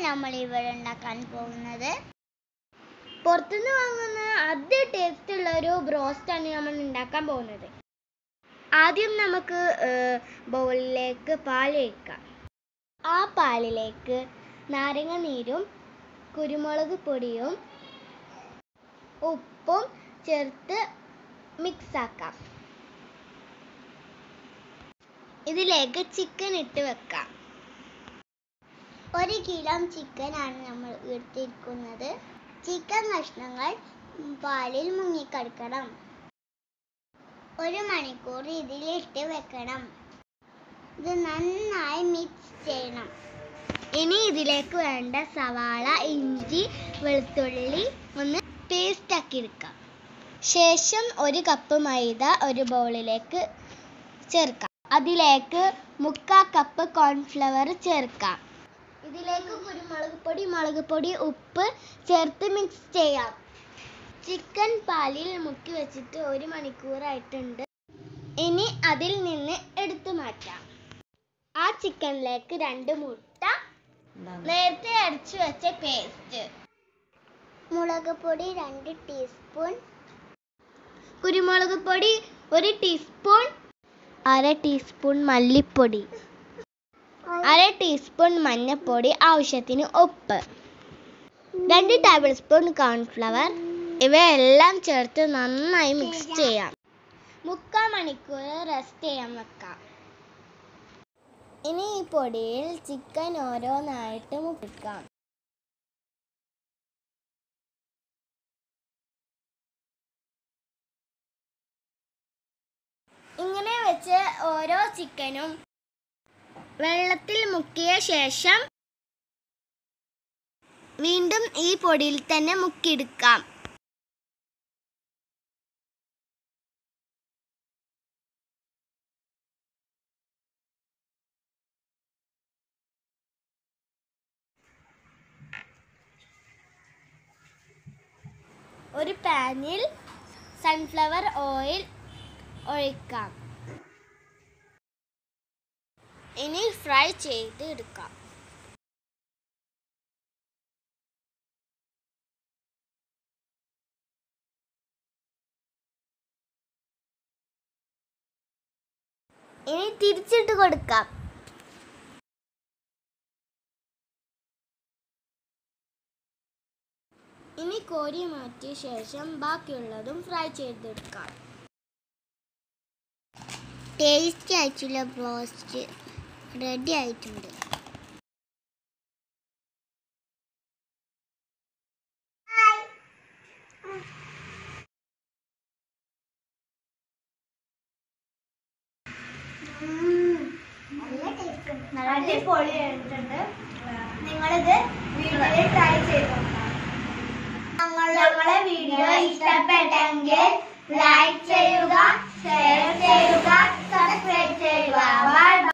നമ്മൾ ഇവിടെ ഉണ്ടാക്കാൻ പോകുന്നത് പുറത്തുനിന്ന് വാങ്ങുന്ന അതേ ടേസ്റ്റ് ഉള്ള ഒരു ബ്രോസ്റ്റാണ് നമ്മൾ ഉണ്ടാക്കാൻ പോകുന്നത് ആദ്യം നമുക്ക് ബൗളിലേക്ക് പാൽ ഒഴിക്കാം ആ പാലിലേക്ക് നാരങ്ങ നീരും കുരുമുളക് പൊടിയും ഉപ്പും ചേർത്ത് മിക്സ് ആക്കാം ഇതിലേക്ക് ചിക്കൻ ഇട്ട് വെക്കാം ഒരു കിലോ ചിക്കൻ ആണ് നമ്മൾ എടുത്തിരിക്കുന്നത് ചിക്കൻ കഷ്ണങ്ങൾ പാലിൽ മുങ്ങിക്കിടക്കണം ഒരു മണിക്കൂർ ഇതിലിട്ട് വെക്കണം ഇത് നന്നായി മിക്സ് ചെയ്യണം ഇനി ഇതിലേക്ക് വേണ്ട സവാള ഇഞ്ചി വെളുത്തുള്ളി ഒന്ന് പേസ്റ്റ് ആക്കി എടുക്കാം ശേഷം ഒരു കപ്പ് മൈദ ഒരു ബൗളിലേക്ക് ചേർക്കാം അതിലേക്ക് മുക്കാ കപ്പ് കോൺഫ്ലവർ ചേർക്കാം ഇതിലേക്ക് കുരുമുളക് പൊടി മുളക് പൊടി ഉപ്പ് ചേർത്ത് മിക്സ് ചെയ്യാം ചിക്കൻ പാലിൽ മുക്കി വെച്ചിട്ട് ഒരു മണിക്കൂറായിട്ടുണ്ട് ഇനി അതിൽ നിന്ന് എടുത്തു മാറ്റാം ആ ചിക്കനിലേക്ക് രണ്ട് മുട്ട നേരത്തെ അടിച്ചു വെച്ച പേസ്റ്റ് മുളക് പൊടി രണ്ട് ടീസ്പൂൺ കുരുമുളക് പൊടി ഒരു ടീസ്പൂൺ അര ടീസ്പൂൺ മല്ലിപ്പൊടി അര ടീസ്പൂൺ മഞ്ഞൾപ്പൊടി ആവശ്യത്തിന് ഉപ്പ് രണ്ട് ടേബിൾ സ്പൂൺ കോൺഫ്ലവർ ഇവയെല്ലാം ചേർത്ത് നന്നായി മിക്സ് ചെയ്യാം മുക്കാൽ മണിക്കൂർ റെസ്റ്റ് ചെയ്യാൻ വെക്കാം ഇനി ഈ പൊടിയിൽ ചിക്കൻ ഓരോന്നായിട്ട് മുക്കാം ഇങ്ങനെ വെച്ച് ഓരോ ചിക്കനും വെള്ളത്തിൽ മുക്കിയ ശേഷം വീണ്ടും ഈ പൊടിയിൽ തന്നെ മുക്കിയെടുക്കാം ഒരു പാനിൽ സൺഫ്ലവർ ഓയിൽ ഒഴിക്കാം ഇനി ഫ്രൈ ചെയ്ത് എടുക്കാം ഇനി തിരിച്ചിട്ട് കൊടുക്കാം ഇനി കോരി മാറ്റിയ ശേഷം ബാക്കിയുള്ളതും ഫ്രൈ ചെയ്തെടുക്കാം ടേസ്റ്റി ആയിട്ടുള്ള ബ്രോസ്റ്റ് റെഡി ആയിട്ടുണ്ട് അടിപൊളിയായിട്ടുണ്ട് നിങ്ങളിത് വീഡിയോയിൽ ട്രൈ ചെയ്ത് ഞങ്ങളെ വീഡിയോ ഇഷ്ടപ്പെട്ടെങ്കിൽ ലൈക്ക് ചെയ്യുക ഷെയർ ചെയ്യുക